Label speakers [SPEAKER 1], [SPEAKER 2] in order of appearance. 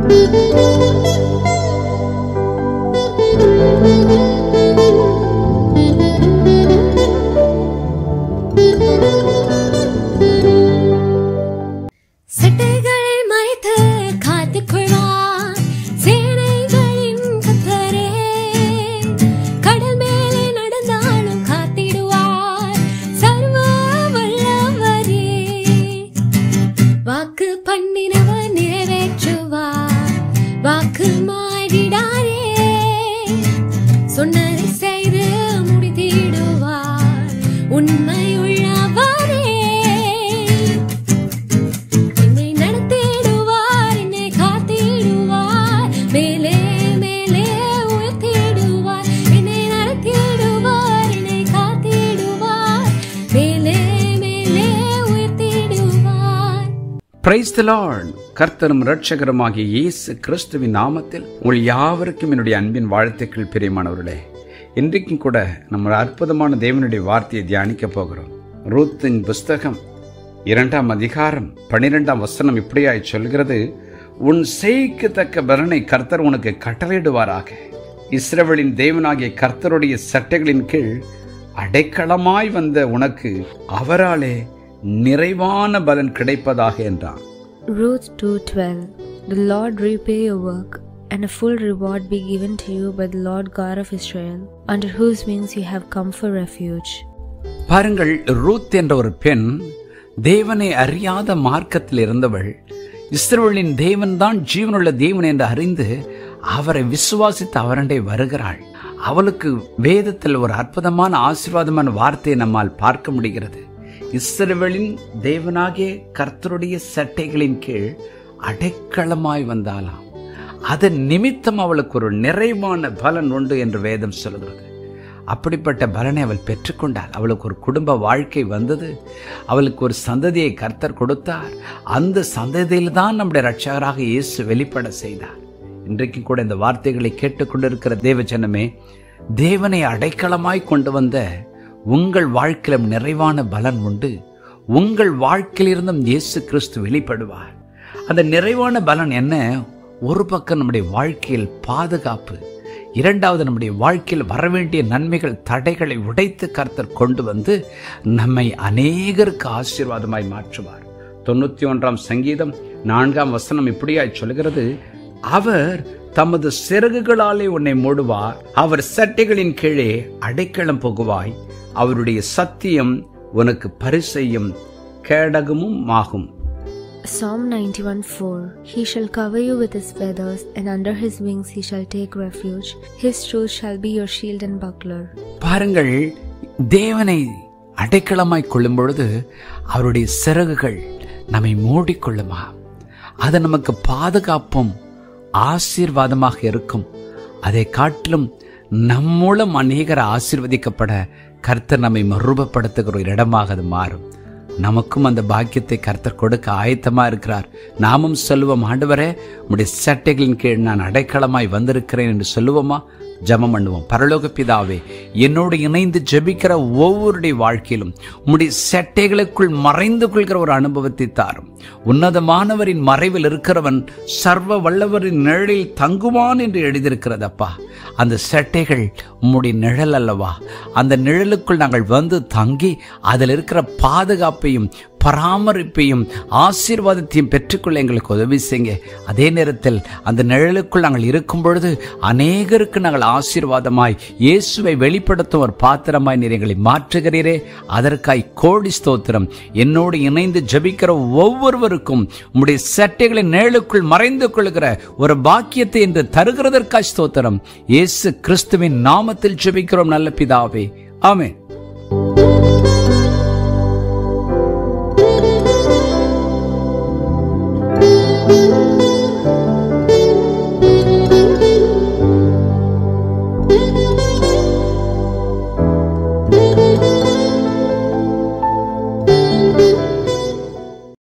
[SPEAKER 1] சட்டைகளை மறைத்து காத்துக் கொள்வார் சேனைகளின் கத்தரே கடல் மேலே நடந்தாலும் காத்திடுவார் சர்வ வல்லவரே வாக்கு பண்ணினவர் நிறைவேற்றுவார் வாக்கு மாறிடாரே சொன்னதை செய்து முடித்திடுவார் உண்மையுள்ளவரே என்னை நடத்திடுவார் என்னை காத்திடுவார் மேலே மேலே உயர்த்திடுவார் என்னை நடத்திடுவார் என்னை காத்திடுவார் மேலே மேலே உயர்த்திடுவார்
[SPEAKER 2] பிரைஸ் தி லார்ட் கர்த்தரும் இரட்சகருமாகிய இயேசு கிறிஸ்துவின் நாமத்தில் உங்கள் யாவருக்கும் என்னுடைய அன்பின் வாழ்த்துக்கள் பிரியமானவர்களே இன்றைக்கும் கூட நம்ம ஒரு அற்புதமான தேவனுடைய வார்த்தையை தியானிக்க போகிறோம் ரூத்தின் புஸ்தகம் இரண்டாம் அதிகாரம் பனிரெண்டாம் வசனம் இப்படியாய் சொல்கிறது உன் செய்க்கு தக்க பலனை கர்த்தர் உனக்கு கட்டளையிடுவாராக இஸ்ரவேலின் தேவனாகிய கர்த்தருடைய சட்டைகளின் கீழ் அடைக்கலமாய் வந்த உனக்கு அவராலே நிறைவான பலன் கிடைப்பதாக என்றான்
[SPEAKER 3] Ruth 2:12 The Lord repay your work and a full reward be given to you by the Lord God of Israel under whose wings you have come for refuge
[SPEAKER 2] பாருங்கள் ரூத் என்ற ஒரு பெண் தேவனை அறியாத மார்க்கத்தில் இருந்தவள் இஸ்ரவேலின் தேவன்தான் ஜீவனுள்ள தேவன் என்று அறிந்து அவரை விசுவாசித்து அவரண்டை வருகிறாள் அவளுக்கு வேதத்தில் ஒரு அற்புதமான ஆசீர்வாதமான வார்த்தையை நம்மால் பார்க்க முடிகிறது இஸ்ரவேலின் தேவனாகிய கர்த்தருடைய சட்டைகளின் கீழ் அடைக்கலமாய் வந்தாலாம் அதன் நிமித்தம் அவளுக்கு ஒரு நிறைவான பலன் உண்டு என்று வேதம் சொல்கிறது அப்படிப்பட்ட பலனை அவள் பெற்றுக்கொண்டாள் அவளுக்கு ஒரு குடும்ப வாழ்க்கை வந்தது அவளுக்கு ஒரு சந்ததியை கர்த்தர் கொடுத்தார் அந்த சந்ததியில் தான் நம்முடைய ரட்சகராக இயேசு வெளிப்பட செய்தார் இன்றைக்கும் கூட இந்த வார்த்தைகளை கேட்டுக்கொண்டிருக்கிற தேவஜனமே தேவனை அடைக்கலமாய் கொண்டு வந்த உங்கள் வாழ்க்கையிலும் நிறைவான பலன் உண்டு உங்கள் வாழ்க்கையிலிருந்தும் இயேசு கிறிஸ்து வெளிப்படுவார் அந்த நிறைவான பலன் என்ன ஒரு பக்கம் நம்முடைய வாழ்க்கையில் பாதுகாப்பு இரண்டாவது நம்முடைய வாழ்க்கையில் வரவேண்டிய நன்மைகள் தடைகளை உடைத்து கர்த்தர் கொண்டு வந்து நம்மை அநேகருக்கு ஆசீர்வாதமாய் மாற்றுவார் தொண்ணூத்தி ஒன்றாம் சங்கீதம் நான்காம் வசனம் இப்படியாய் சொல்கிறது அவர் தமது சிறகுகளாலே உன்னை மூடுவார் அவர் சட்டைகளின் கீழே அடைக்கலம் புகுவாய் அவருடைய சத்தியம் உனக்கு பரிசையும் கேடகமும் ஆகும்
[SPEAKER 3] Psalm 91:4 He shall cover you with his feathers and under his wings he shall take refuge his truth shall be your shield and buckler
[SPEAKER 2] பாருங்கள் தேவனை அடைக்கலமாய் கொள்ளும் பொழுது அவருடைய சிறகுகள் நம்மை மூடிக்கொள்ளுமா அது நமக்கு பாதுகாப்பும் ஆசீர்வாதமாக இருக்கும் அதை காட்டிலும் நம் மூலம் அநேகர் ஆசீர்வதிக்கப்பட கர்த்தர் நம்மை மறுபப்படுத்துகிற ஒரு இடமாக அது மாறும் நமக்கும் அந்த பாக்கியத்தை கர்த்தர் கொடுக்க ஆயத்தமா இருக்கிறார் நாமும் சொல்லுவோம் ஆண்டவரே உடைய சட்டைகளின் கீழ் நான் அடைக்கலமாய் வந்திருக்கிறேன் என்று சொல்லுவோமா ஜெபம் பண்ணுவோம் பரலோக பிதாவே என்னோடு இணைந்து ஜெபிக்கிற ஒவ்வொருடைய வாழ்க்கையிலும் உம்முடைய சட்டைகளுக்குள் மறைந்து கொள்கிற ஒரு அனுபவத்தை தாரும் உன்னதமானவரின் மறைவில் இருக்கிறவன் சர்வ வல்லவரின் நிழலில் தங்குவான் என்று எழுதியிருக்கிறதப்பா அந்த சட்டைகள் உம்முடைய நிழல் அல்லவா அந்த நிழலுக்குள் நாங்கள் வந்து தங்கி அதில் இருக்கிற பாதுகாப்பையும் பராமரிப்பையும் ஆசீர்வாதத்தையும் பெற்றுக்கொள்ள எங்களுக்கு உதவி செய்யுங்க அதே நேரத்தில் அந்த நிழலுக்குள் நாங்கள் இருக்கும் பொழுது அநேகருக்கு நாங்கள் ஆசீர்வாதமாய் இயேசுவை வெளிப்படுத்தும் ஒரு பாத்திரமாய் நீர் எங்களை மாற்றுகிறீரே அதற்காய் கோடி ஸ்தோத்திரம் என்னோடு இணைந்து ஜபிக்கிற ஒவ்வொருவருக்கும் உம்முடைய சட்டைகளின் நிழலுக்குள் மறைந்து கொள்கிற ஒரு பாக்கியத்தை என்று தருகிறதற்காய் ஸ்தோத்திரம் இயேசு கிறிஸ்துவின் நாமத்தில் ஜெபிக்கிறோம் நல்ல பிதாவே ஆமென்